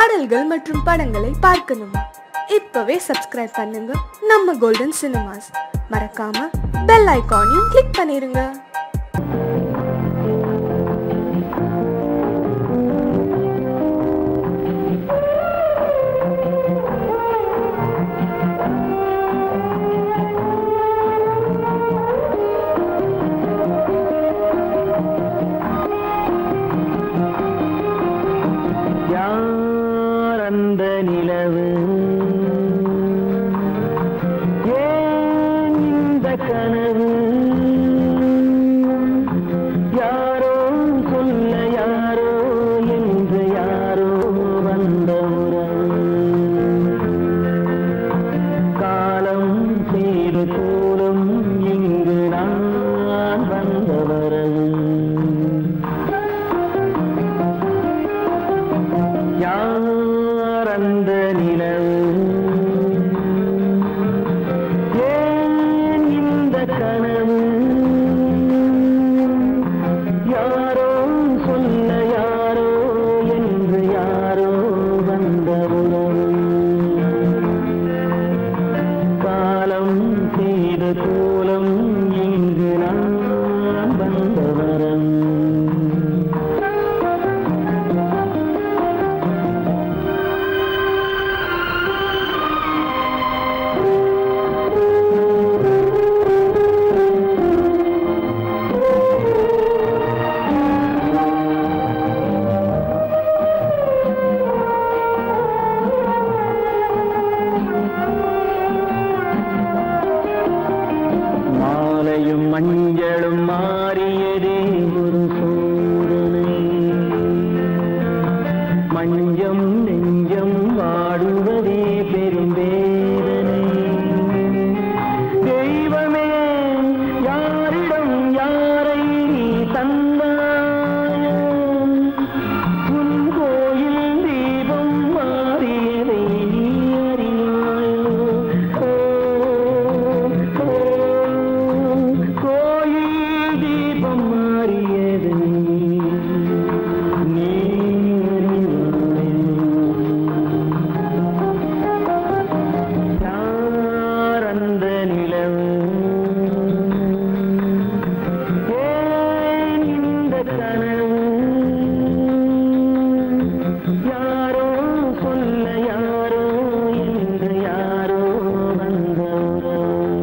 பாடல்கள் மற்றும் படங்களை பார்க்கணுமா இப்பவே சப்ஸ்கிரைப் பண்ணுங்க நம்ம கோல்டன் சினிமாஸ் மறக்காம பெல் ஐகானையும் கிளிக் பண்ணிருங்க யார் அந்த நிலவு ஏன் இந்த கனவு யாரோ சொல்ல யாரோ என்று யாரோ வந்த உறவு காலம் செய்து கூறும் இங்கு நான் வந்த வரவு யார் அந்த நிலவு ஏன் இந்த கனவு யாரோ சொல்ல யாரோ என்று யாரோ வந்த உறவு காலம் செய்த கோலம் இங்கு நான் வந்த வரம் மாலையும் மஞ்சளும் மாறியதே ஒரு சோதனை மஞ்சம் நெஞ்சம் வாடுவதே பெரும் வேதனை தெய்வமே யாரிடம் யாரை நீ தந்தாயோ உன் கோயில் தீபம் மாறியதை நீ அறியாயோ ஓ, ஓ, கோயில் தீபம் மாறியதை நீ அறியாயோ யார் அந்த நிலவு ஏன் இந்த கனவு யாரோ சொல்ல யாரோ என்று யாரோ வந்த உறவு.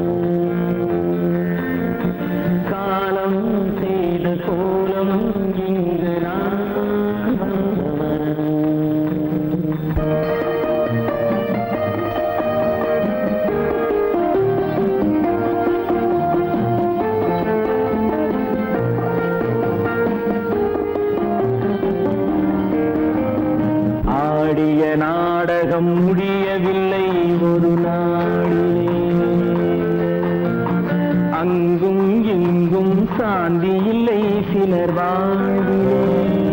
காலம் செய்த கோலம் இங்கு நான் வந்தவன் ஆடிய நாடகம் முடியவில்லை ஒரு நாளிலே அங்கும் இங்கும் சாந்தி இல்லை சிலர் வாழ்விலே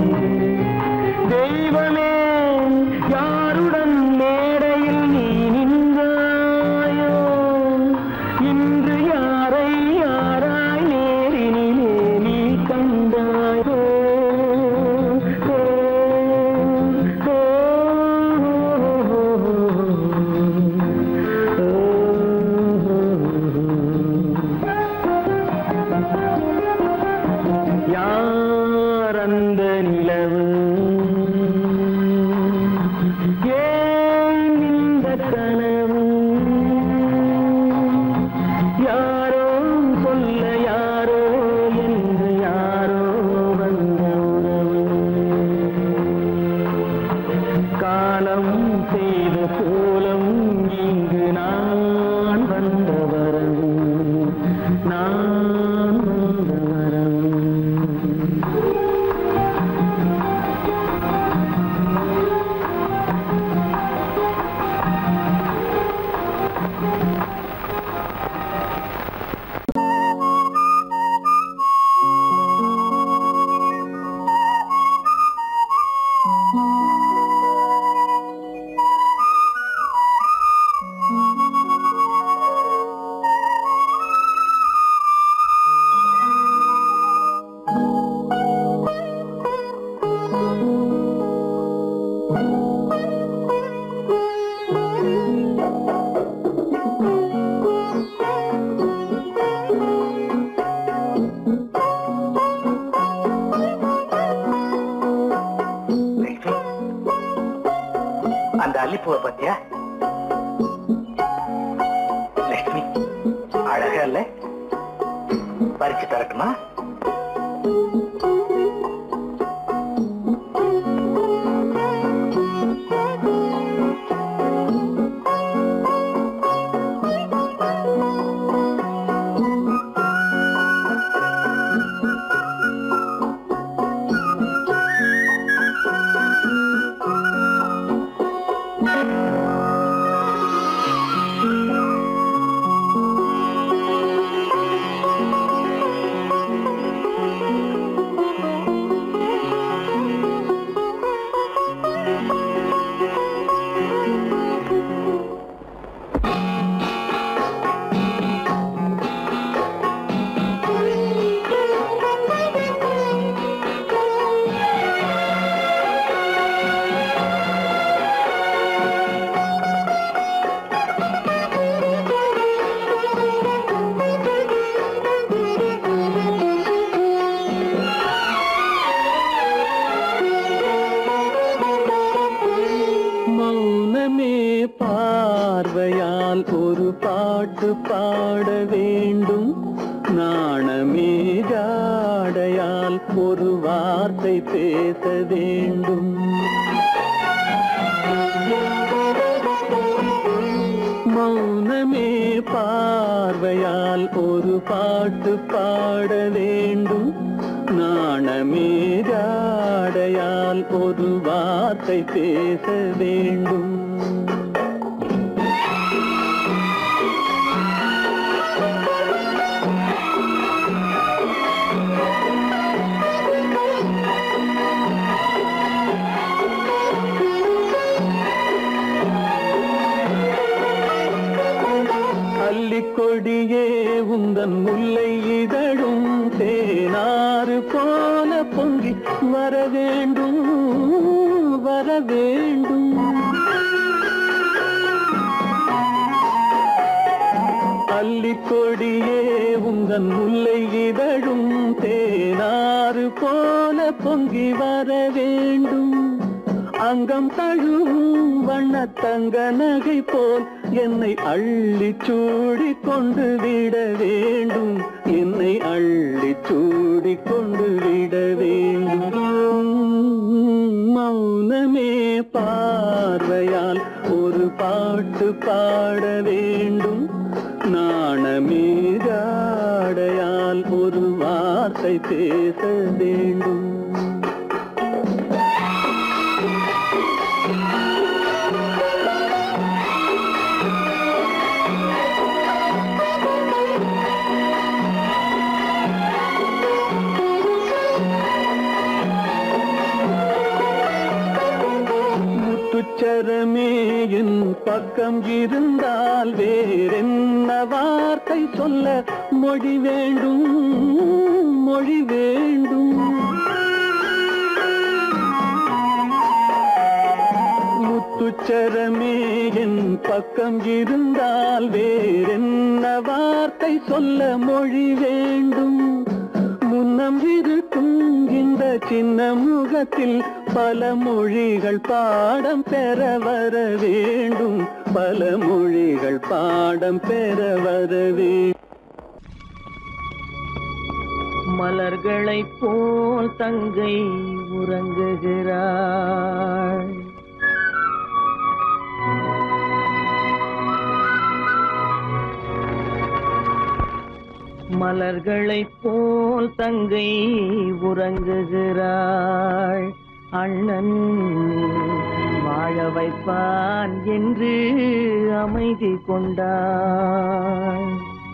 தெய்வமே யாருடன் மேடையில் நீ நின்றாயோ இன்று யாரை யாராய் நேரினிலே நீ கண்டாயோ ஓ, ஓ, ஓ, ஓ. யார் அந்த அந்த அல்லிப்பூவை பத்தியா லட்சுமி அழகா இல்ல பறிச்சு தரட்டுமா மௌனமே பார்வையால் ஒரு பாட்டு பாட வேண்டும் நாணமே ஜாடையால் ஒரு வார்த்தை பேச வேண்டும் மௌனமே பார்வையால் ஒரு பாட்டு பாட வேண்டும் நாணமே ஜாடையால் ஒரு வார்த்தை பேச வேண்டும் அல்லிக்கொடியே உந்தன் முல்லை இதழும் தேனாறு போல பொங்கி வர வேண்டும் வர வேண்டும் அல்லிக்கொடியே உந்தன் முல்லை இதழும் தேனாறு போல பொங்கி வர வேண்டும் அங்கம் தழுவும் வண்ணத்தங்க நகை போல் என்னை அள்ளி சூடி கொண்டு விட வேண்டும் என்னை அள்ளி சூடி கொண்டு விட வேண்டும் மௌனமே பார்வையால் ஒரு பாட்டு பாட வேண்டும் நாணமே ஜாடையால் ஒரு வார்த்தை பேச வேண்டும் முத்துச்சரமே என் பக்கம் இருந்தால் வேறென்ன வார்த்தை சொல்ல மொழி வேண்டும் மொழி வேண்டும் முத்துச்சரமே என் பக்கம் இருந்தால் வேறென்ன வார்த்தை சொல்ல மொழி வேண்டும் முன்னம் இருக்கும் இந்த சின்ன முகத்தில் பல மொழிகள் பாடம் பெற வர வேண்டும் பல மொழிகள் பாடம் பெற வர வேண்டும் மலர்களைப் போல் தங்கை உறங்குகிறாள் மலர்களைப் போல் தங்கை உறங்குகிறாள் அண்ணன் வாழ வைப்பான் என்று அமைதி கொண்டாள்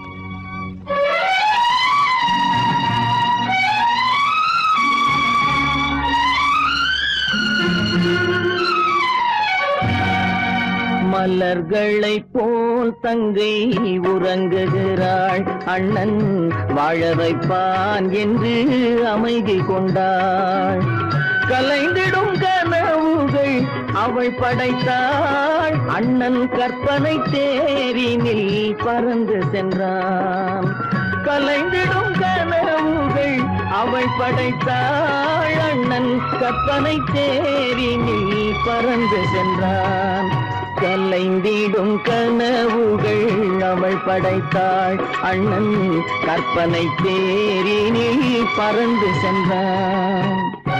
மலர்களைப் போல் தங்கை உறங்குகிறாள் அண்ணன் வாழ வைப்பான் என்று அமைதி கொண்டாள் கலைந்திடும் கனவுகள் அவள் படைத்தாள் அண்ணன் கற்பனை தேரினில் பறந்து சென்றான் கலைந்திடும் கனவுகள் அவள் படைத்தாள் அண்ணன் கற்பனை தேரினில் பறந்து சென்றான் கலைந்திடும் கனவுகள் அவள் படைத்தாள் அண்ணன் கற்பனை தேரினில் பறந்து சென்றான்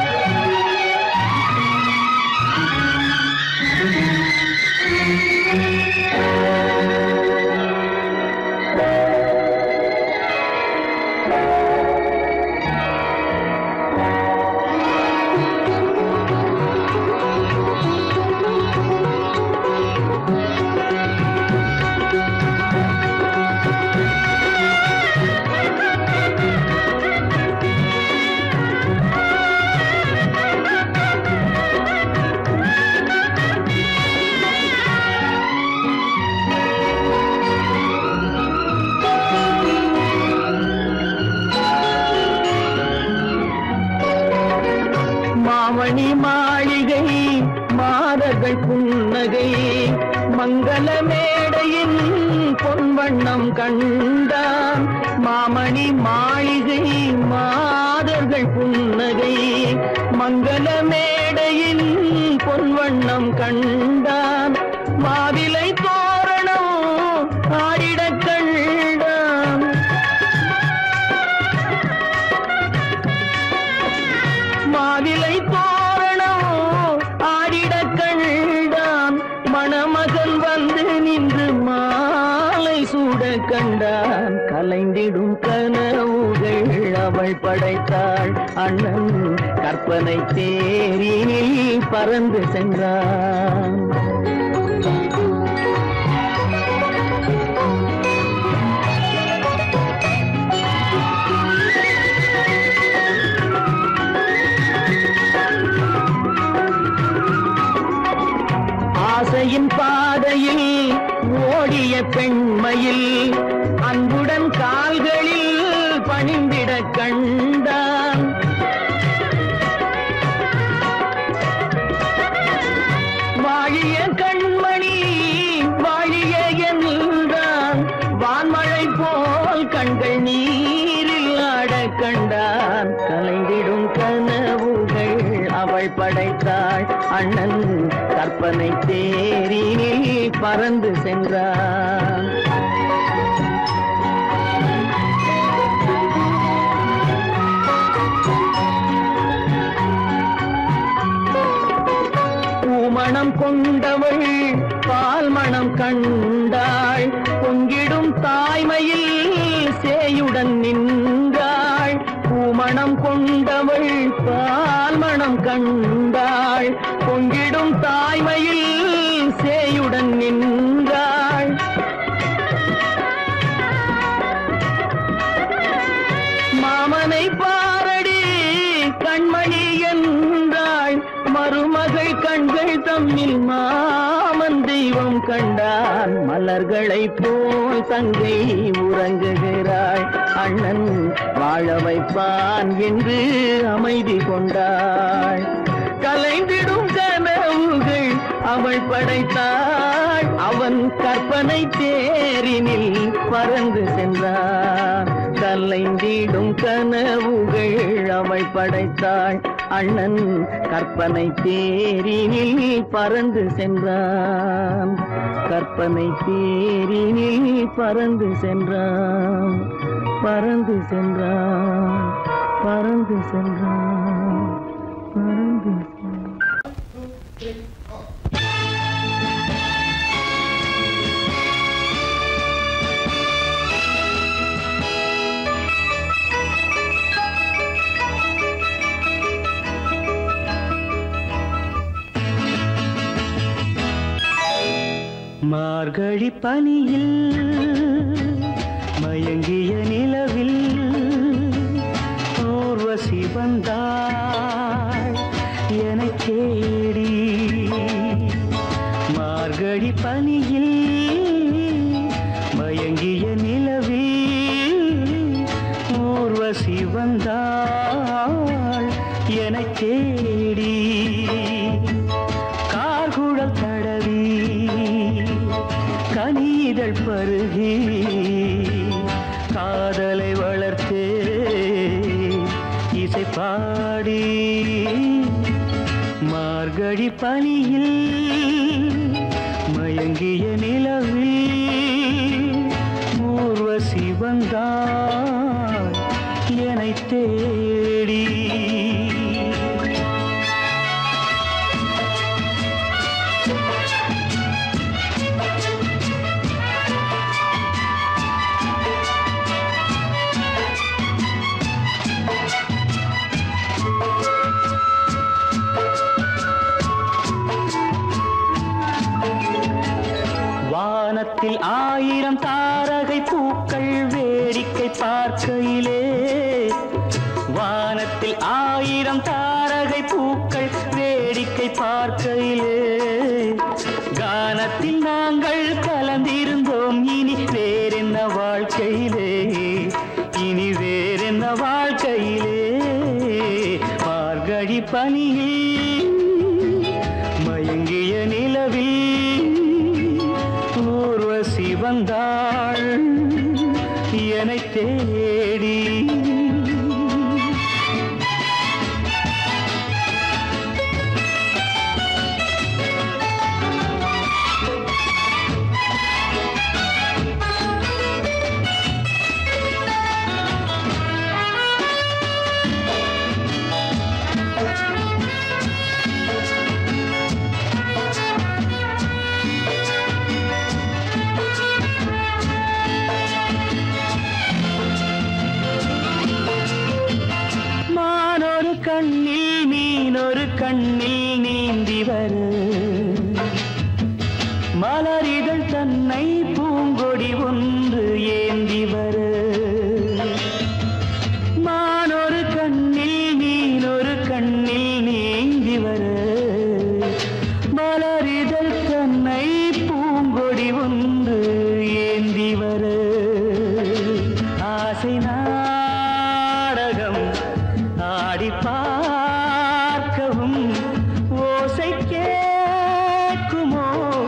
மாமணி மாளிகை மாதர்கள் புன்னகை மங்கள மேடையின் பொன்வண்ணம் கண்டான் மாமணி மாளிகை மாதர்கள் புன்னகை மங்கள மேடையின் பொன்வண்ணம் கண்டான் மாவிலை தோரணம் ஆடிடக் கண்டான் மாவிலை தோரணம் ஆடிடக் கண்டான் மணமகன் வந்து நின்று மாலை சூட கண்டான் கலைந்திடும் கனவுகள் அவள் படைத்தாள் அண்ணன் கற்பனை தேரினில் பறந்து சென்றான் ஆசையின் பாதையில் ஓடிய பெண்மையில் அன்புடன் கால்களில் பணிந்திட கண்டான் வாழிய கண்மணி வாழிய என்றான் வான்மழை போல் கண்கள் நீரில் ஆட கண்டான் கலைந்திடும் கனவுகள் அவள் படைத்தாள் அண்ணன் கற்பனை தேரினில் பறந்து சென்றான் பூமணம் கொண்டவள் பால் மணம் கண்டாள் பொங்கிடும் தாய்மையில் சேயுடன் நின்றாள் பூமணம் கொண்டவள் பால் மணம் கண்டாள் பொங்கிடும் தாய்மையில் சேயுடன் நின்றாள் மாமனை பாரடி கண்மணி என்றாள் மருமகள் கண்கள் தம்மில் மாமன் தெய்வம் கண்டான் மலர்களை போல் தங்கை உறங்குகிறாள் அண்ணன் வாழ வைப்பான் என்று அமைதி கொண்டாள் கலைந்திடும் கனவுகள் அவள் படைத்தாள் அவன் கற்பனை தேரினில் பறந்து சென்றான் கலைந்திடும் கனவுகள் அவள் படைத்தாள் அண்ணன் கற்பனை தேரினில் பறந்து சென்றான் கற்பனை தேரினில் பறந்து சென்றான் பறந்து சென்றான் பறந்து சென்றான் பறந்து சென்றான் மார்கழி பனியில் மயங்கிய நிலவில் ஊர்வசி வந்தாள் என தேடி மார்கழி பனியில் மயங்கிய நிலவில் ஊர்வசி வந்தாள் என தேடி கார்குழல் தடவி கனிதழ் பருகி காதலை வளர்த்தே பாடி மார்கழி பனியில் மயங்கிய நிலவில் ஊர்வசி வந்தாள் என்னை தேடி வானத்தில் ஆயிரம் தாரகை பூக்கள் வேடிக்கை பார்க்கையிலே வானத்தில் ஆயிரம் தாரகை பூக்கள் வேடிக்கை பார்க்கையிலே கானத்தில் நாங்கள் கலந்திருந்தோம் இனி வேறென்ன வாழ்க்கையிலே இனி வேறென்ன வாழ்க்கையிலே மார்கழி பனியில் மயங்கிய நிலவில் ஊர்வசி வந்தாள் என்னை தேடி மானொரு கண்ணில் மீனொரு கண்ணில் நீந்தி வர மலரிதழ் தன்னை பூங்கொடி ஒன்று ஏந்தி வர மானொரு கண்ணில் மீனொரு கண்ணில் நீந்தி வர மலரிதழ் தன்னை பூங்கொடி ஒன்று ஏந்தி வர ஆசை நாடகம் ஆடி பார்க்கவும் ஓசை கேட்குமோ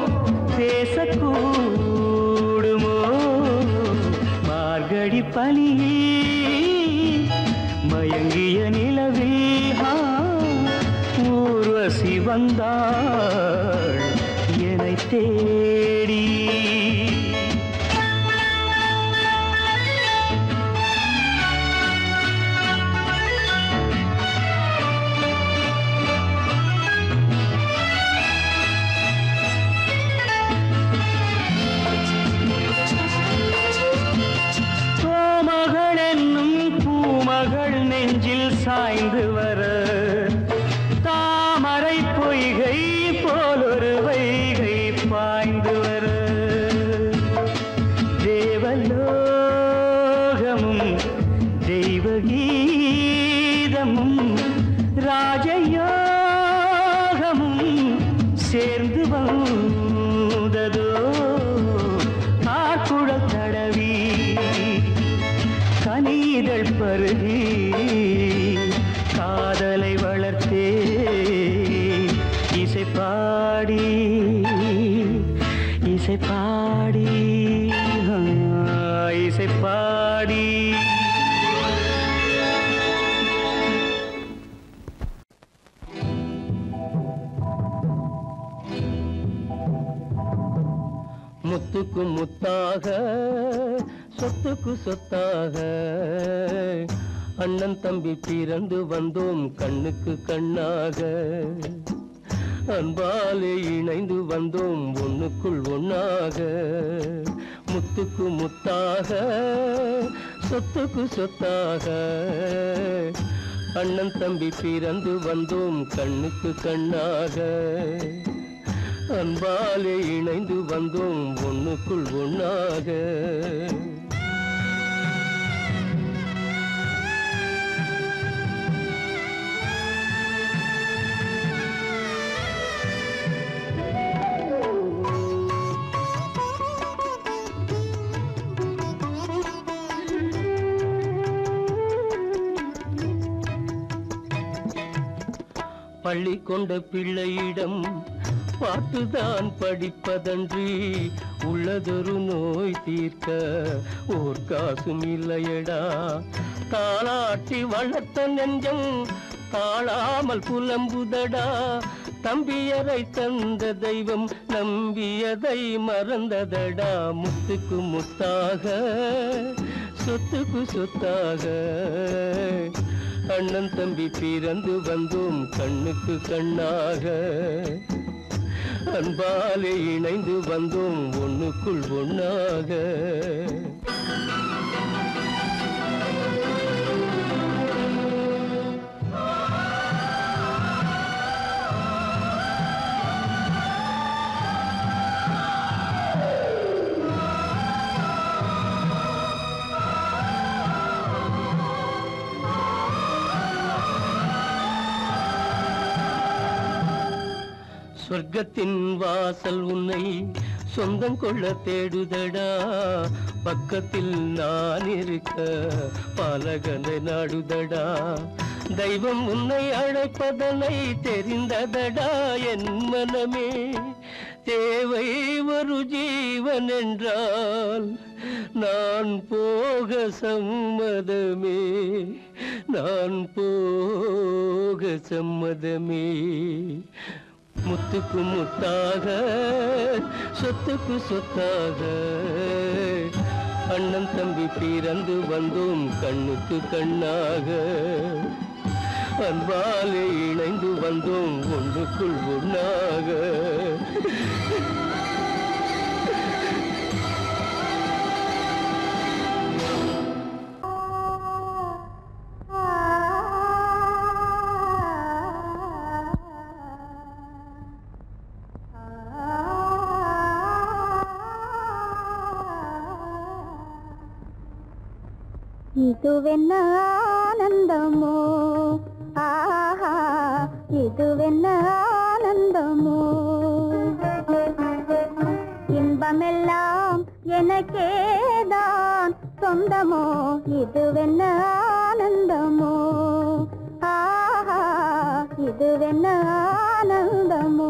பேசக்கூடுமோ மார்கழி பனியில் மயங்கிய நிலவில் ஆ, ஊர்வசி வந்தாள் என்னை தேடி கோமகள் என்னும் பூமகள் நெஞ்சில் சாய்ந்து வர தாமரை பொய்கை போலொரு வைகை பாய்ந்து வர தேவலோகமும் தெய்வ கீதமும் ராஜயோகமும் சேர்ந்து வந்ததோ ஆக்குழல் தடவி கனிதழ் பருகி காதலை வளர்த்தே இசை பாடி இசை பாடி ஆ, இசை பாடி முத்துக்கு முத்தாக சொத்துக்கு சொத்தாக அண்ணன் தம்பி பிறந்து வந்தோம் கண்ணுக்கு கண்ணாக அன்பாலே இணைந்து வந்தோம் ஒண்ணுக்குள் ஒண்ணாக முத்துக்கு முத்தாக சொத்துக்கு சொத்தாக அண்ணன் தம்பி பிறந்து வந்தோம் கண்ணுக்கு கண்ணாக அன்பாலே இணைந்து வந்தோம் ஒண்ணுக்குள் ஒண்ணாக பள்ளி கொண்ட பிள்ளையிடம் பாட்டுதான் படிப்பதன்றி உள்ளதொரு நோய் தீர்க்க ஓர் காசும் இல்லையடா தாளாட்டி வளர்த்த நெஞ்சம் தாழாமல் புலம்புதடா தம்பியரை தந்த தெய்வம் நம்பியதை மறந்ததடா முத்துக்கு முத்தாக சொத்துக்கு சொத்தாக அண்ணன் தம்பி பிறந்து வந்தோம் கண்ணுக்கு கண்ணாக அன்பாலே இணைந்து வந்தோம் ஒண்ணுக்குள் ஒண்ணாக சொர்க்கத்தின் வாசல் உன்னை சொந்தம் கொள்ள தேடுதடா பக்கத்தில் நான் இருக்க பாலகனை நாடுதடா தெய்வம் உன்னை அழைப்பதனை தெரிந்ததடா என் மனமே தேவை ஒரு ஜீவன் என்றால் நான் போக சம்மதமே நான் போக சம்மதமே முத்துக்கு முத்தாக சொத்துக்கு சொத்தாக அண்ணன் தம்பி பிறந்து வந்தோம் கண்ணுக்கு கண்ணாக அன்பாலே இணைந்து வந்தோம் ஒன்றுக்குள் ஒண்ணாக ಇದುವೆನ್ನ ಆನಂದಮೋ ಆಹಾ இதுவென்ன ஆனந்தமோ இன்பமெல்லாம் எனக்கேதான் சொந்தமோ இதுவென்ன ஆனந்தமோ ஆஹா இதுவென்ன ஆனந்தமோ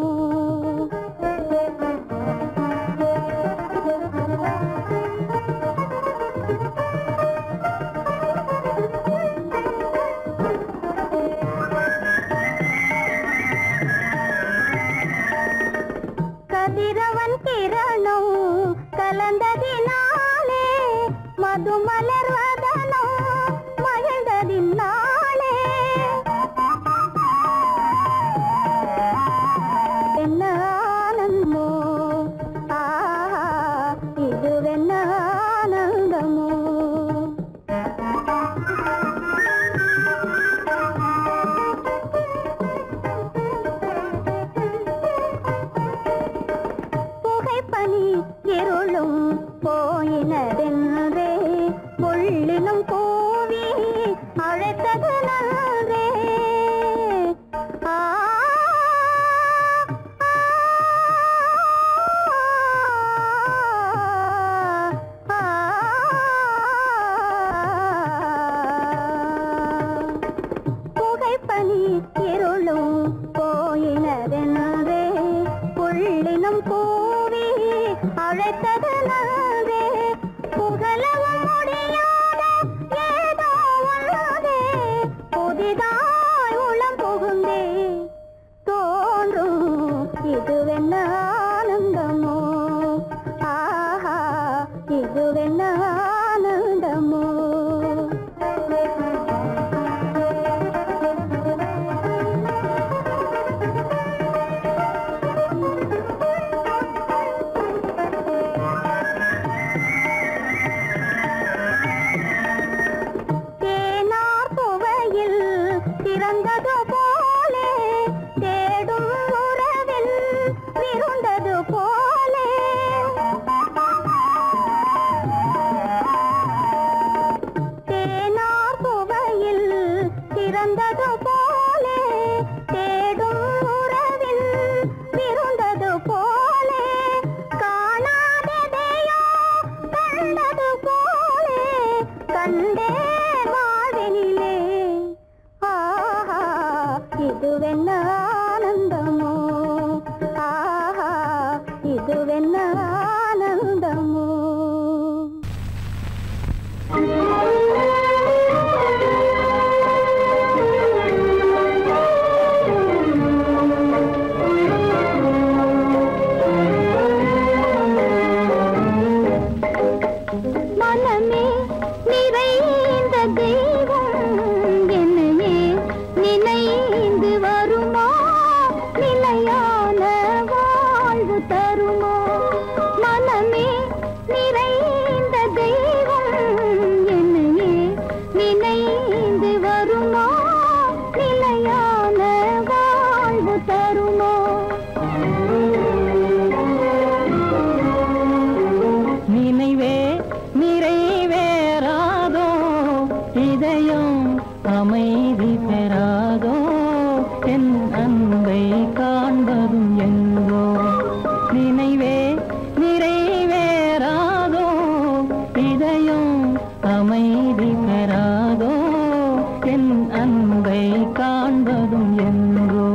கதிரவன் கிரணம் கலந்ததினாலே மது மலர்வதனோ மகிழ்ந்ததினாலே என்ன ஆனந்தமோ ஆஹா இதுவென்ன ஆனந்தமோ புகைப்பனி இருளும் போயினதென்றே முள்ளினும் கூவி அழைத்தது நன்றே ஆ, ஆ, ஆ. புகைப்பனி இருளும் போயினதென்றே புள்ளினும் கூவி அழைத்தது நன்றே புகழவும் முடியாத ஏதோ உள்ளதே புதிதாய் உளம் புகுந்தே தோன்றும் இதுவென்ன ஆனந்தமோ ஆஹா இதுவென்ன ஆனந்தமோ இதுவென்ன ஆனந்தமோ மனமே நிறைந்த தெய்வம் என்னையே நினைந்து வருமா நிலையான வாழ்வு தருமா மனமே நிறைந்த தெய்வம் என்னையே நினைந்து வருமா நிலையான வாழ்வு தருமா நினைவே நிறைவேறாதோ இதயம் அமைதி பெறாதோ என் அன்பை காண்பதும் எங்கோ நினைவே நிறைவேறாதோ இதயம் அமைதி பெறாதோ என் அன்பை காண்பதும் எங்கோ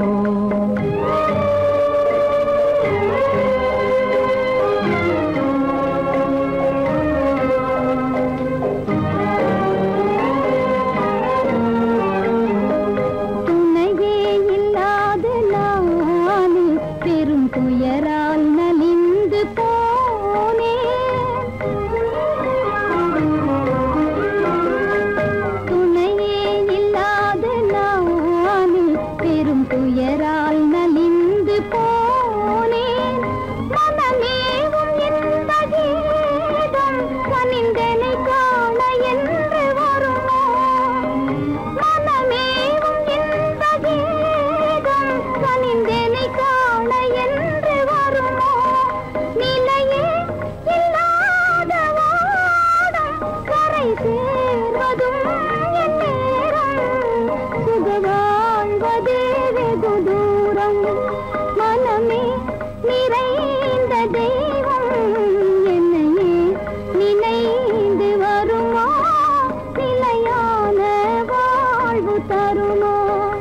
துணையே இல்லாத நானே பெரும் துயரால் நலிந்து போனேன் துணையே இல்லாத நானே பெரும் துயரால் நலிந்து போனேன் மனமேவும் எந்த கீதம் கனிந்தனை காண என்று வருமோ மனமேவும் எந்த கீதம் கனிந்தனை காண என்று வருமோ நிலையே இல்லாத வாடம் கரை சேர்வதும் என் நேரம் சுக வாழ்வதே வெகு தூரம் மனமே நிறைந்த தெய்வம் என்னையே நினைந்து வருமா நிலையான வாழ்வு தருமா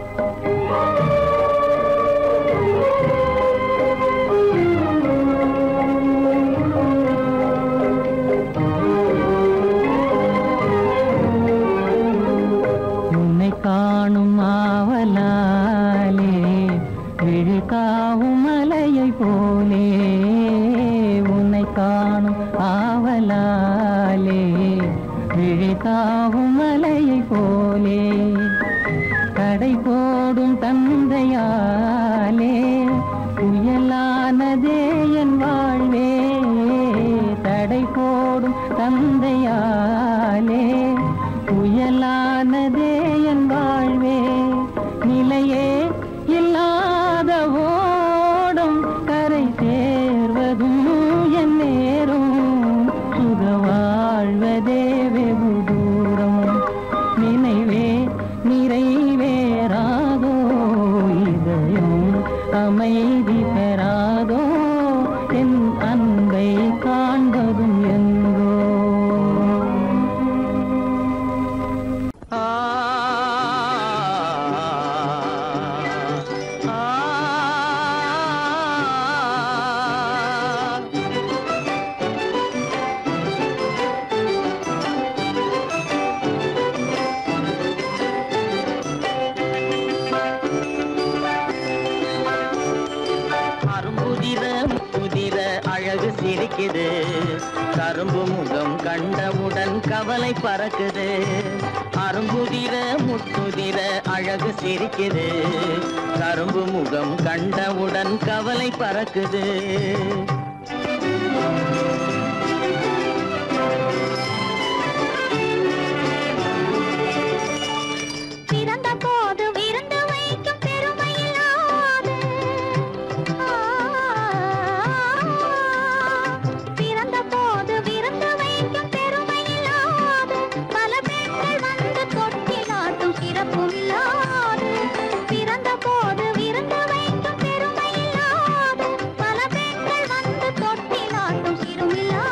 உன்னை காணும் ஆவலாலே விழிகாவும் மலையை போலே உன்னை காணும் ஆவலாலே விழிகாவும் மலையை போலே கடை போடும் தந்தையாலே புயலானதே என் வாழ்வே தடை போடும் தந்தையாலே புயலானதே என் வாழ்வே நிலையே இல்லாத ஓடும் கரை சேர்வதும் என் நேரும் சுக வாழ்வதே வெகு தூரம் நினைவே நிறைவேறாதோ இதயம் அமைதி பெறாதோ என் அன்பை காண்பதும் எங்கோ ஆ ஆ அரும்புதிர முதிர அழகு சிரிக்குது கரும்பு முகம் கண்டவுடன் கவலை பறக்குது அரும்புதிர முத்துதிர அழகு சிரிக்குது கரும்பு முகம் கண்டவுடன் கவலை பறக்குது பிறந்த போது விருந்து வைக்கும் பெருமையில்லாது பிறந்த போது விருந்து வைக்கும் பெருமையில்லாது பல பெண்கள் வந்து தொட்டிலாட்டும் சிறப்பும் இல்லாது பிறந்த போது விருந்து வைக்கும் பெருமையில்லாது பல பெண்கள் வந்து தொட்டிலாட்டும் சிறுமில்லாது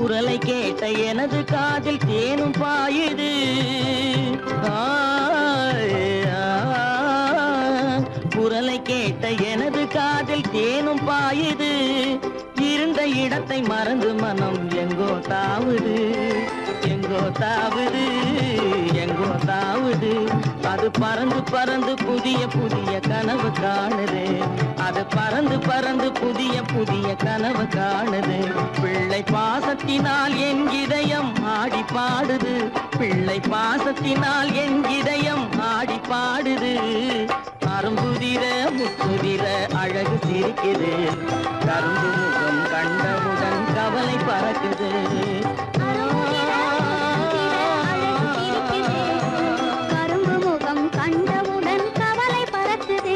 குரலை கேட்ட எனது காதில் தேனும் பாயுது ஆய், ஆ, குரலை கேட்ட எனது காதில் தேனும் பாயுது இருந்த இடத்தை மறந்து மனம் எங்கோ தாவுது எங்கோ தாவுது எங்கோ தாவுது அது பறந்து பறந்து புதிய புதிய கனவு காணுது அது பறந்து பறந்து புதிய புதிய கனவு காணுது பிள்ளை பாசத்தினால் என் இதயம் ஆடி பாடுது பிள்ளை பாசத்தினால் என் இதயம் ஆடி பாடுது அரும்புதிர முத்துதிர அழகு சிரிக்குது கரும்பு முகம் கண்டவுடன் கவலை பறக்குது கரும்பு முகம் கண்டவுடன் கவலை பறக்குது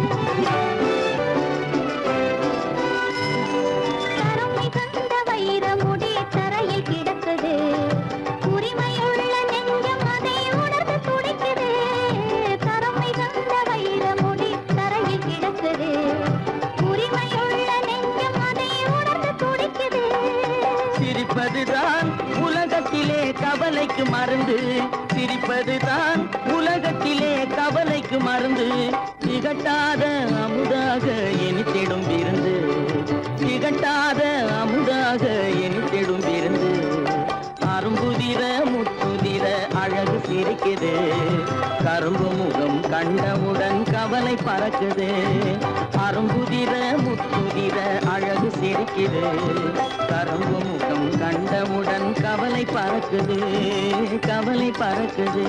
கருமை கண்ட வைரமுடி தரையில் கிடக்குது உரிமையுள்ள நெஞ்சம் அதை உணர்ந்து துடிக்குது கருமை கண்ட வைரமுடி தரையில் கிடக்குது உரிமையுள்ள நெஞ்சம் அதை உணர்ந்து துடிக்குது சிரிப்பதுதான் உலகத்திலே கவலைக்கு மருந்து சிரிப்பதுதான் உலகத்திலே கவலைக்கு மருந்து திகட்டாத அமுதாக இனித்திடும் விருந்து திகட்டாத அமுதாக இனித்திடும் விருந்து அரும்புதிர முத்துதிர அழகு சிரிக்குது கரும்பு முகம் கண்டவுடன் கவலை பறக்குது அரும்புதிர முத்துதிர அழகு சிரிக்குது கரும்பு முகம் கண்டவுடன் கவலை பறக்குது கவலை பறக்குது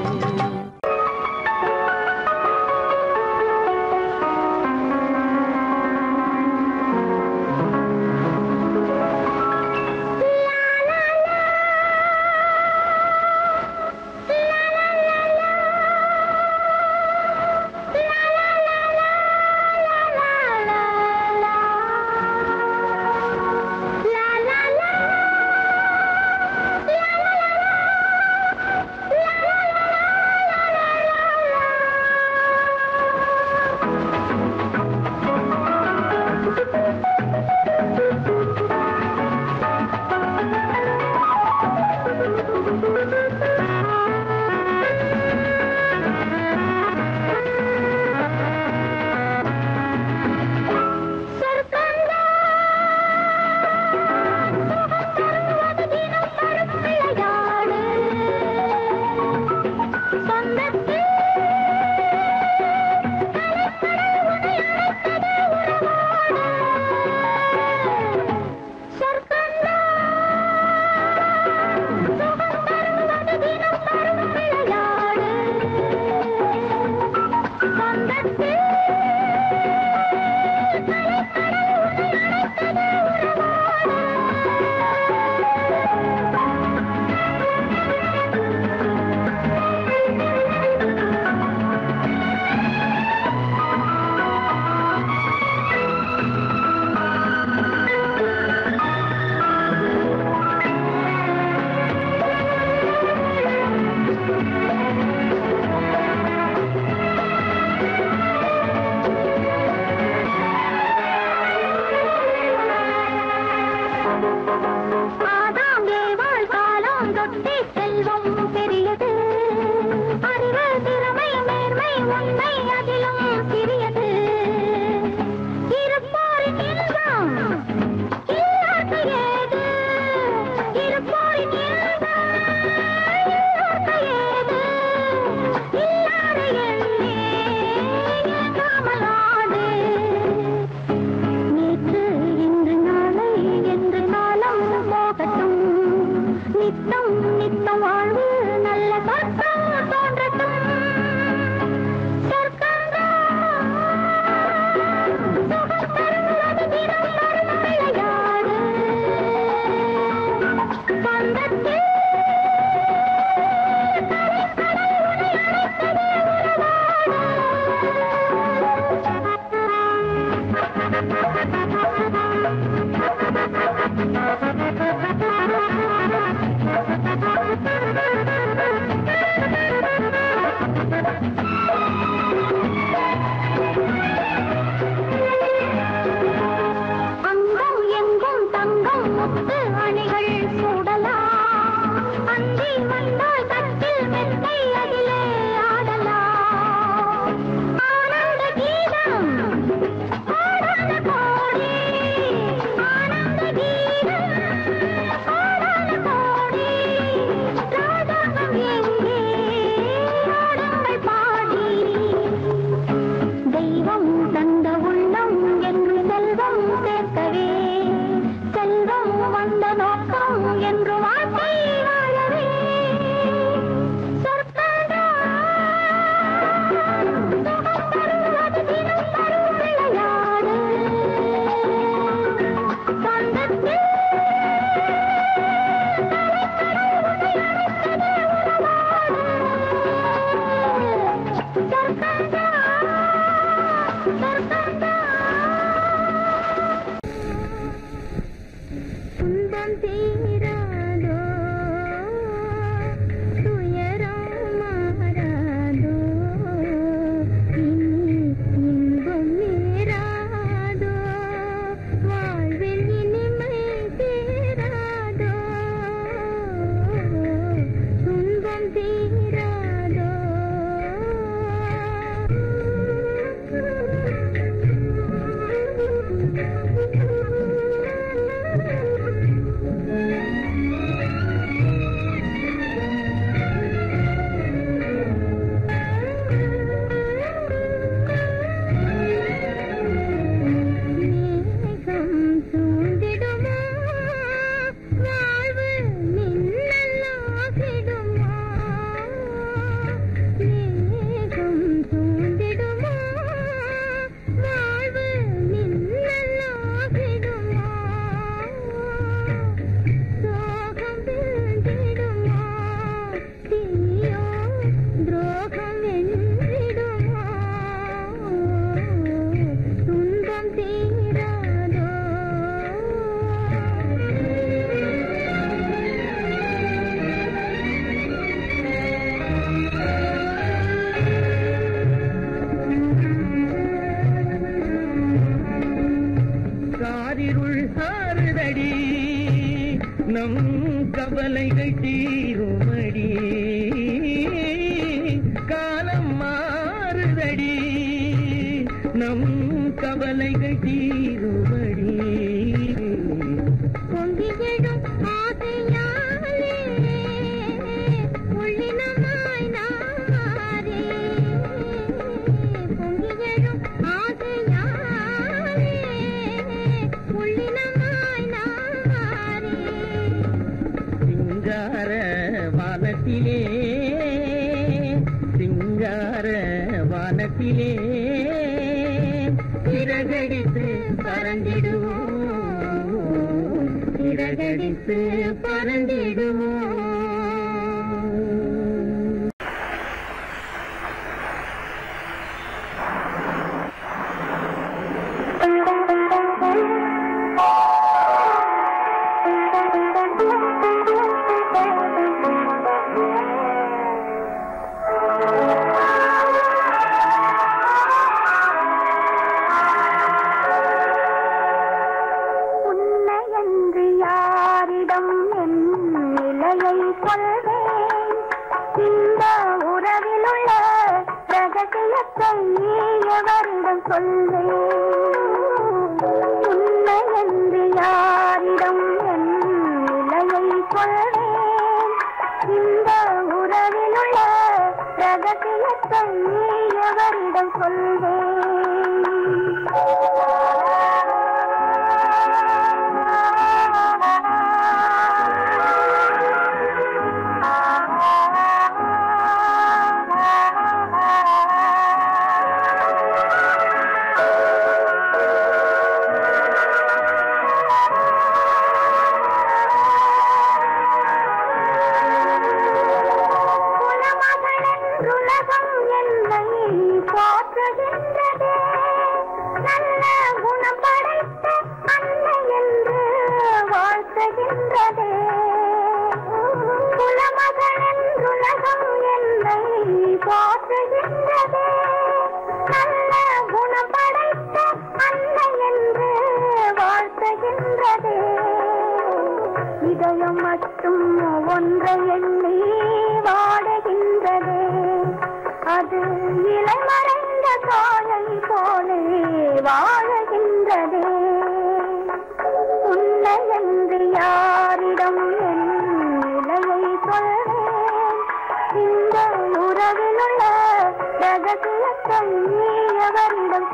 ஆதாங்கே வாழ்காலம் தொட்டி செல்வம் பெரியது அறிவு திறமை மேன்மை உண்மை அதிலும் சிறியது இருப்போரின் இன்பம் இல்லாத ஏது இருப்போரின் இன்பம் இல்லாத ஏது இல்லாத எண்ணே ஏங்காமல் ஆடு நேற்று இன்று நாளை என்று காலம் போகட்டும் நித்தம் நித்தம் வாழ்வு நல்ல சொர்க்கம் தோன்றட்டும் சொர்க்கம்தான் சுகம் தருவது தினம் வரும் விளையாடு சொந்தத்தில் Thank you. ஆசைகள் சூடலாம் அந்தி வந்தால் தட்டில் மெத்தை அதிலே ஆடலாம் ஆனந்த கீதம் ஆடாத கோடி ஆனந்த கீதம் ஆடாத கோடி ராஜாங்கம் எங்கே ஆடுங்கள் பாடி தெய்வம் தந்த உள்ளம் என்று செல்வம் சேர்க்கவே செல்வம் வந்த நோக்கம் என்று வாழ்க்கை வாழவே சொற்கள்தான் தினம் தரும் விளையாடு சொந்தத்தில் துன்பம் தீராதோ துயரம் மாறாதோ இனி இன்பம் நேராதோ வாழ்வில் இனிமை சேராதோ துன்பம் தீராதோ மேகம் சூழ்ந்திடுமா வாழ்வு மின்னலாகிடுமா மேகம் சூழ்ந்திடுமா வாழ்வு மின்னலாகிடுமா சோகம் வீழ்ந்திடுமா தீயோ துரோகம் வென்றிடுமா துன்பம் தீராதோ காரிருள் சாறுதடி நம் கவலைகள் தீருமடி காலம் மாறுதடி நம் கவலைகள் தீருமடி பொங்கி எழும் ஆசையாலே உள்ளினமாய் நாரே பொங்கி எழும் ஆசையாலே உள்ளினமாய் நாரே சிங்கார வானத்திலே சிங்கார வானத்திலே சிறகடித்து பறந்திடுவோம் சிறகடித்து பறந்திடுவோம் உன்னையன்று யாரிடம் என் நிலையை சொல்வேன் இந்த உறவில் உள்ள ரகசியத்தை எவரிடம் சொல்வேன் உன்னையன்று யாரிடம் என் நிலையை சொல்வேன் இந்த உறவில் உள்ள ரகசியத்தை எவரிடம் குலமகளென்றுலகம் என்னை போற்றுகின்றதே நல்ல குணம் படைத்த அன்னை என்று வாழ்த்துகின்றதே குலமகளென்றுலகம் என்னை போற்றுகின்றதே நல்ல குணம் படைத்த அன்னை என்று வாழ்த்துகின்றதே இத இதயம் மட்டும் ஒன்றை எண்ணி வாடுகின்றதே அது இலை மறைந்த காயை போலே வாழுகின்றதே உன்னை என்று யாரிடம் என் நிலையை சொல்வேன் இந்த உறவில் உள்ள ரகசியத்தை நீ எவரிடம்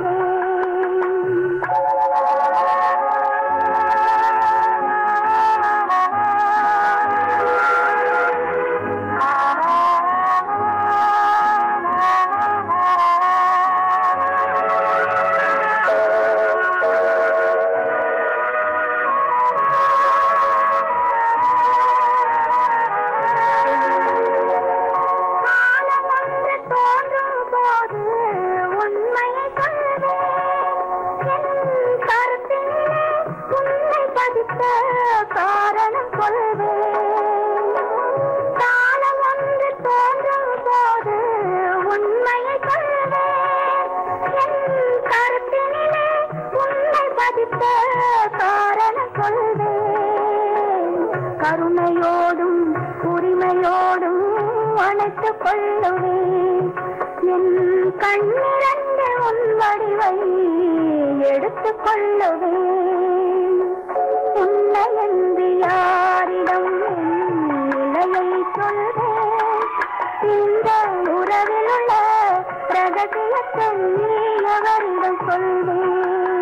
காலம் ஒன்று தோன்றும் போது உண்மையை சொல்வேன் என் கருத்திலே உன்னை பதித்த காரணம் சொல்வேன் காலம் ஒன்று தோன்றும் போது உண்மையை சொல்வேன் என் கருத்தினிலே உன்னை பதித்த காரணம் சொல்வேன் கருணையோடும் உரிமையோடும் அணைத்துக் கொள்ளுவேன் என் கண்ணிரண்டு உன் வடிவை எடுத்துக் கொள்ளுவேன் உன்னை என்று யாரிடம் என் நிலையை சொல்வேன் இந்த உறவில் உள்ள ரகசியத்தை நீ எவரிடம் சொல்வேன்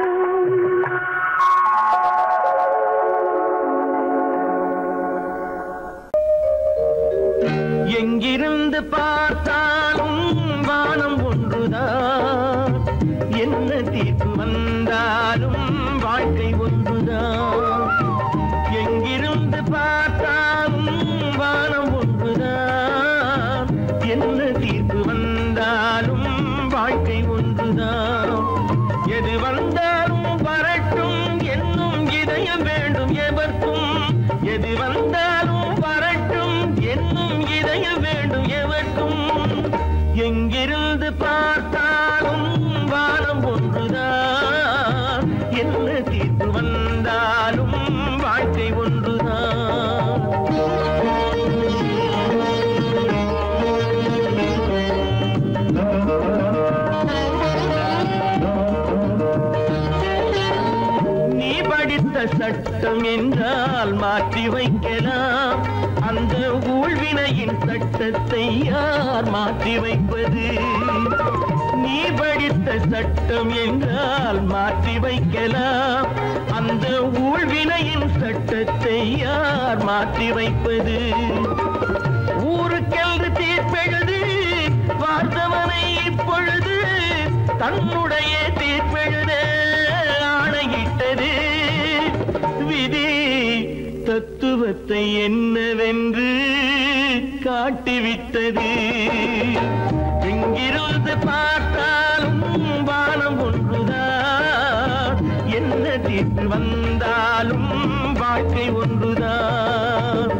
எங்கிருந்து பார்த்தாலும் வானம் ஒன்றுதான் என்ன தீர்ப்பு வந்தாலும் வாழ்க்கை ஒன்றுதான் எங்கிருந்து பார்த்தாலும் வானம் ஒன்றுதான் என்ன தீர்ப்பு வந்தாலும் வாழ்க்கை ஒன்றுதான் எது வந்தாலும் வரட்டும் என்னும் இதயம் வேண்டும் எவர்க்கும் எது வந்தாலும் வரட்டும் என்னும் இதயம் வேண்டும் எவர்க்கும் எங்கிருந்து பார்த்தாலும் வானம் ஒன்றுதான் என்ன தீர்ப்பு வந்தாலும் வாழ்க்கை ஒன்றுதான் நீ படித்த சட்டம் என்றால் மாற்றி வைக்கலாம் அந்த ஊழ்வினையின் சட்டத்தை யார் மாற்றி வைப்பது நீ படித்த சட்டம் என்றால் மாற்றி வைக்கலாம் அந்த ஊழ்வினையின் சட்டத்தை யார் மாற்றி வைப்பது ஊருக்கென்று தீர்ப்பெழுது பார்த்தவனை இப்பொழுது தன்னுடைய தீர்ப்பெழுத ஆணையிட்டது விதி தத்துவத்தை என்னவென்று காட்டிவிட்டது எங்கிருந்து பார்த்தாலும் வானம் ஒன்றுதான் என்ன தீர்ப்பு வந்தாலும் வாழ்க்கை ஒன்றுதான்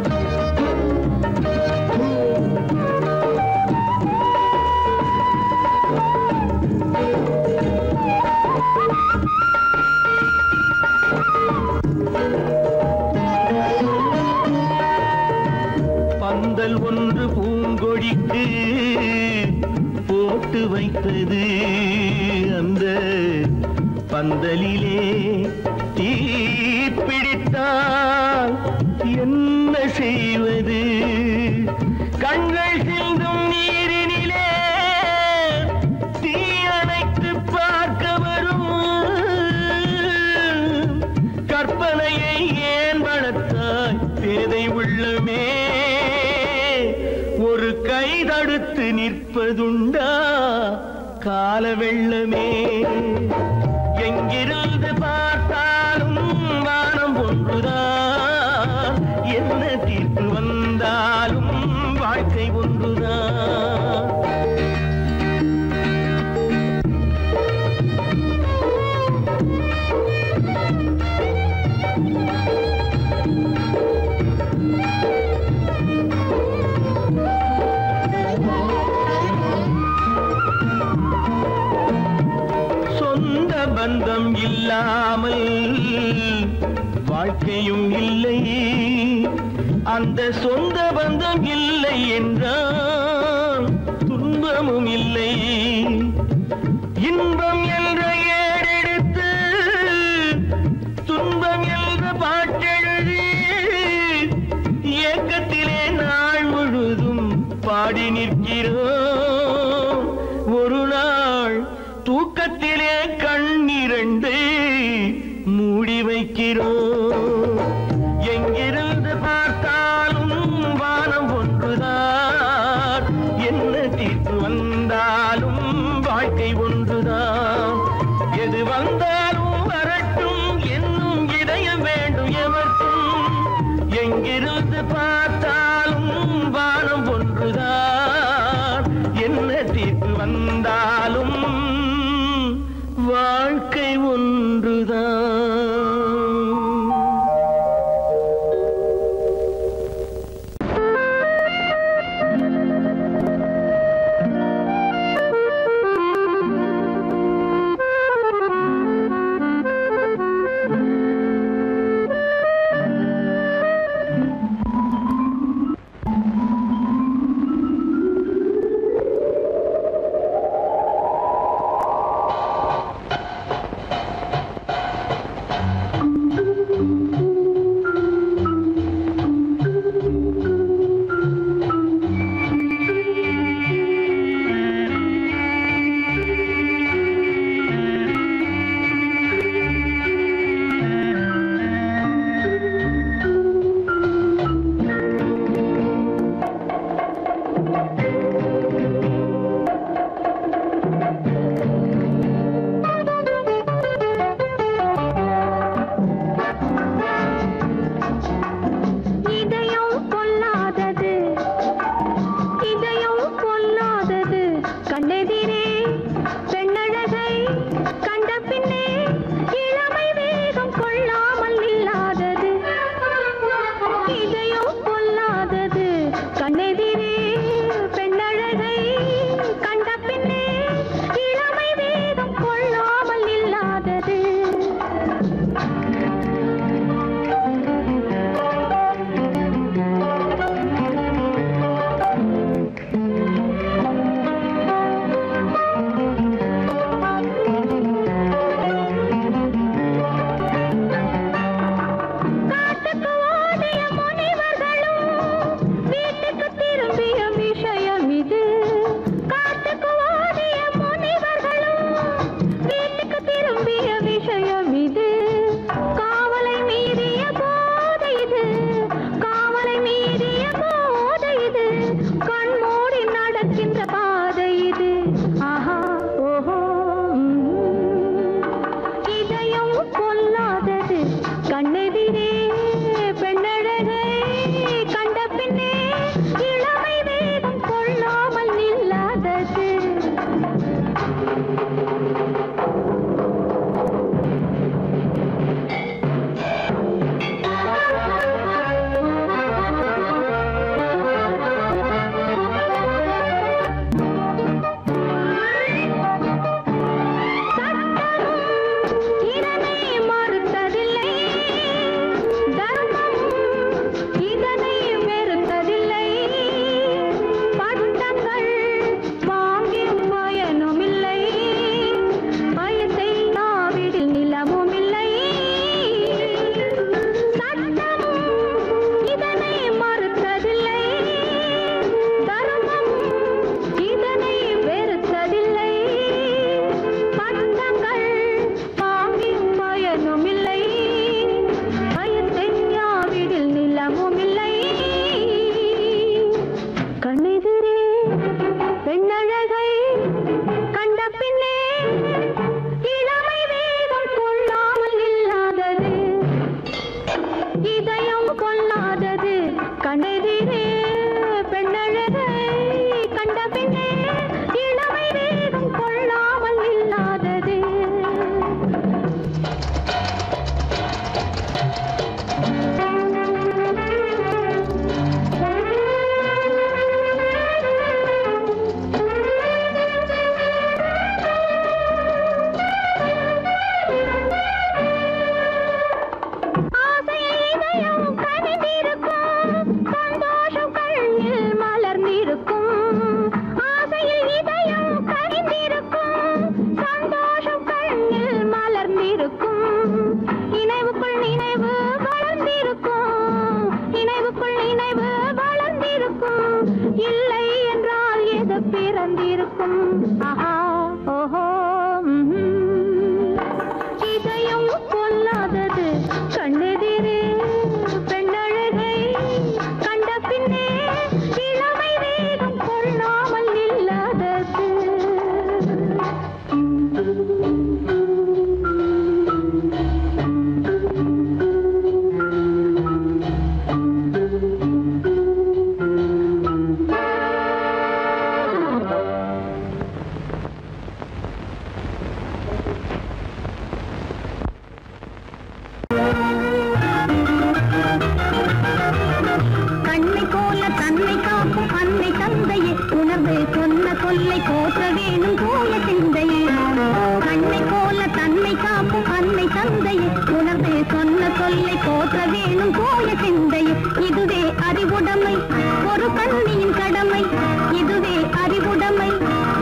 பந்தல் ஒன்று பூங்கொடிக்கு போட்டு வைத்தது அந்த பந்தலிலே தீ பிடித்தால் என்ன செய்வது கண்கள் சிந்தும் நீரினிலே தீ அணைத்து பார்க்க வரும் கற்பனையை ஏன் வளர்த்தாய் பேதை உள்ளமே ஒரு கை தடுத்து நிற்பதுண்டா கால வெள்ளமே எங்கிருந்து பார்த்தாலும் வானம் ஒன்றுதான் என்ன தீர்ப்பு வந்தாலும் வாழ்க்கை ஒன்றுதான் சொந்த பந்தம் இல்லாமல் வாழ்க்கையும் இல்லை அந்த சொந்த பந்தம் இல்லை என்றால் துன்பமும் இல்லை இன்பம் என்ற ஏறெடுத்து துன்பம் என்ற பாட்டெழுதி ஏக்கத்திலே நாள் முழுதும் பாடி நிற்கிறோம் ஒரு நாள் தூக்கத்திலே கண்ணிரண்டு மூடி வைக்கிறோம் எங்கிருந்து பார்த்தாலும் வானம் ஒன்றுதான் என்ன தீர்ப்பு வந்தாலும் வாழ்க்கை ஒன்றுதான் எது வந்தாலும் வரட்டும் என்னும் இதயம் வேண்டும் எவர்க்கும் எங்கிருந்து பார்த்தாலும் வானம் ஒன்றுதான் என்ன தீர்ப்பு வந்தாலும் வாழ்க்கை ஒன்றுதான் வந்திருக்கும் ஆஹா ஓஹோ ம்ஹும். இதயம் கொல்லாதது கண்ணெதிரே பெண்ணழகை கண்ட பின்னே இளமை வேகம் கொள்ளாமல் இல்லாதது கண்ணை போல தன்னை காக்கும் அன்னை தந்தையே உணர்வு சொன்ன சொல்லை போற்ற வேணும் தூய சிந்தையே கண்ணை போல தன்னை காக்கும் அன்னை தந்தையே உணர்வு சொன்ன சொல்லை போற்ற வேணும் தூய சிந்தையே இதுவே அறிவுடைமை ஒரு கண்ணியின் கடமை இதுவே அறிவுடைமை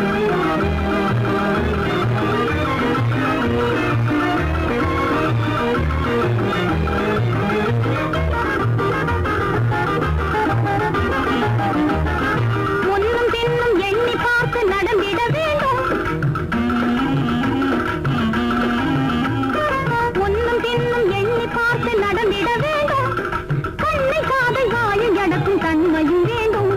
முன்னும் பின்னும் எண்ணி பார்த்து நடந்திட வேண்டும் முன்னும் பின்னும் எண்ணி பார்த்து நடந்திட வேண்டும் கண்ணை காதை வாயை அடக்கும் தன்மையும் வேண்டும்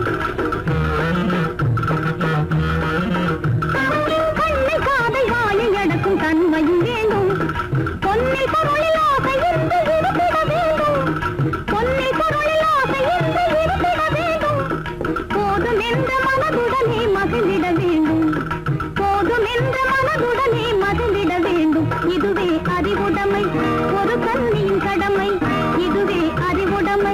கண்ணை காதை வாயை அடக்கும் தன்மையும் வேண்டும் பொன்னில் பொருளில் ஆசை இருந்து இருந்திட வேண்டும் பொன்னில் பொருளில் ஆசை இருந்து இருந்திட வேண்டும் போதும் என்ற மனதுடனே மகிழ்ந்திட வேண்டும் போதும் என்ற மனதுடனே மகிழ்ந்திட வேண்டும் இதுவே அறிவுடைமை ஒரு கண்ணியின் கடமை இதுவே அறிவுடைமை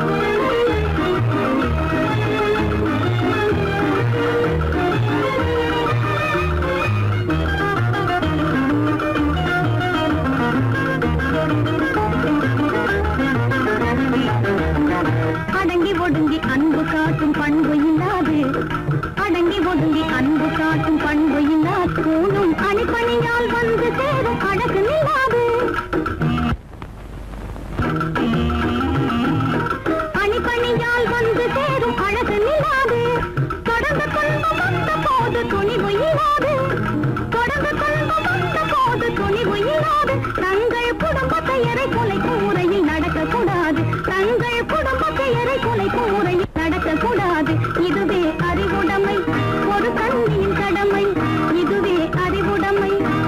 அடங்கி ஒடுங்கி அன்பு காட்டும் பண்பு இல்லாது அடங்கி ஒடுங்கி அன்பு காட்டும் பண்பு இல்லாது கூணும் அணிப்பணியால் வந்து சேரும் அழகு நில்லாது அணிப்பணியால் வந்து சேரும் அழகு நில்லாது தொடர்ந்து துன்பம் வந்த போது துணிவு இல்லாது தொடர்ந்து துன்பம் வந்த போது துணிவு இல்லாது தங்கள் குடும்ப பெயரை குலைக்கும் முறையில் நடக்கக்கூடாது தங்கள் குடும்ப பெயரை குலைக்கும் முறையில் நடக்கக்கூடாது இதுவே அறிவுடைமை ஒரு கண்ணியின் கடமை இதுவே அறிவுடைமை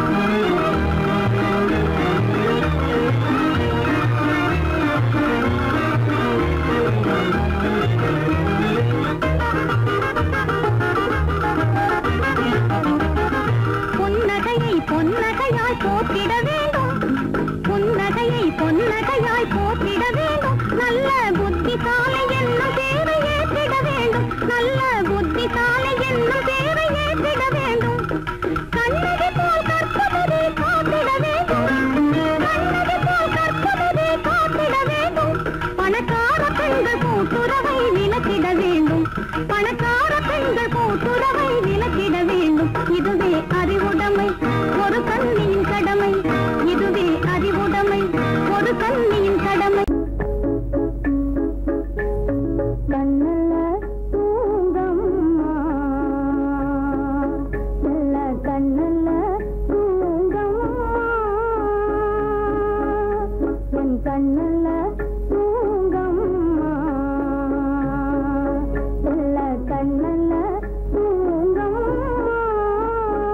புன்னகையை பொன்னகையாய் போற்றிட வேண்டும் புன்னகையை பொன்னகையாய் போற்றிட வேண்டும் நல்ல புத்திசாலை என்னும் தேவை ஏற்றிட வேண்டும் நல்ல புத்திசாலை என்னும் தேவை ஏற்றிட வேண்டும் கண்ணகி போல் கற்பதே காத்திட வேண்டும் கண்ணகி போல் கற்பதே காத்திட வேண்டும் பணக்கார பெண்கள் கூட்டுறவை விலக்கிட வேண்டும் பணக்கார பெண்கள் கூட்டுறவை விலக்கிட வேண்டும் இதுவே அறிவுடைமை ஒரு கண்ணியின் கடமை இதுவே அறிவுடைமை ஒரு கண்ணியின் கடமை கண்ணல்ல தூங்கம்மா நல்ல கண்ணல்ல தூங்கம்மா என் கண்ணல்ல தூங்கம்மா நல்ல கண்ணல்ல தூங்கம்மா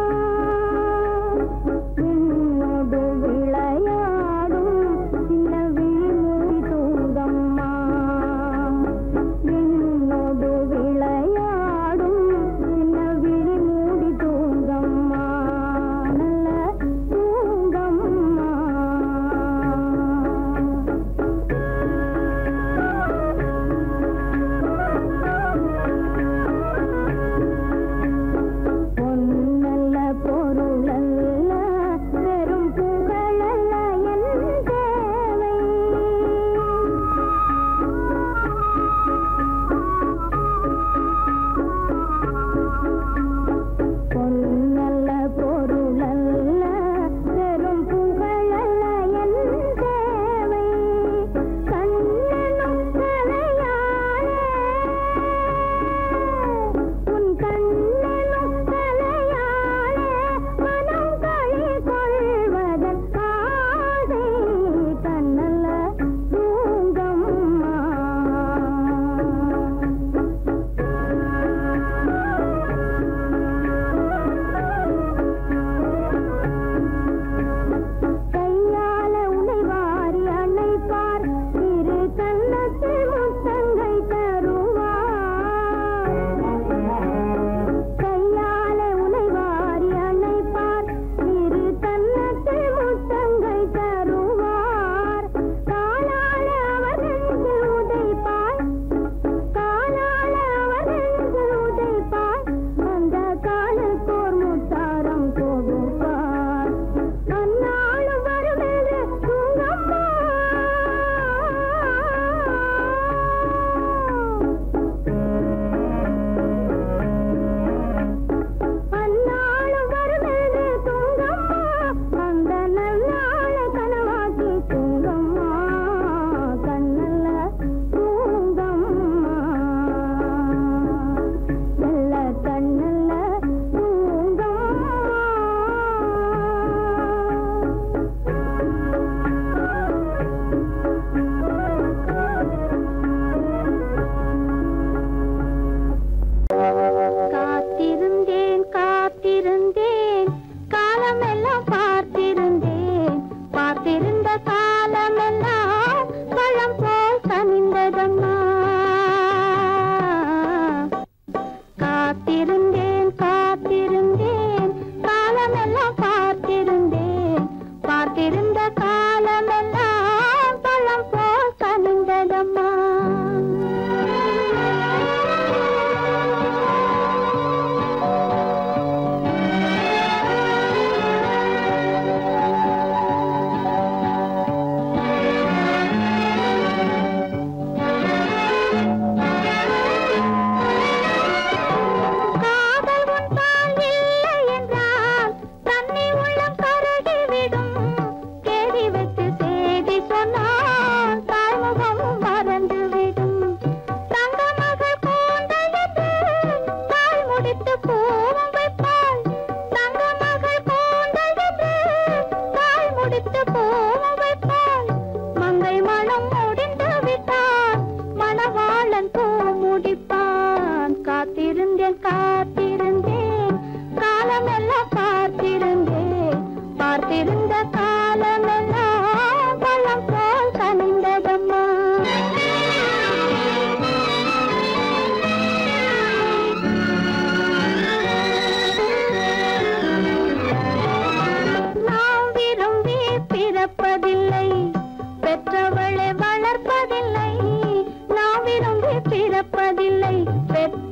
பிறப்பதில்லை பெற்ற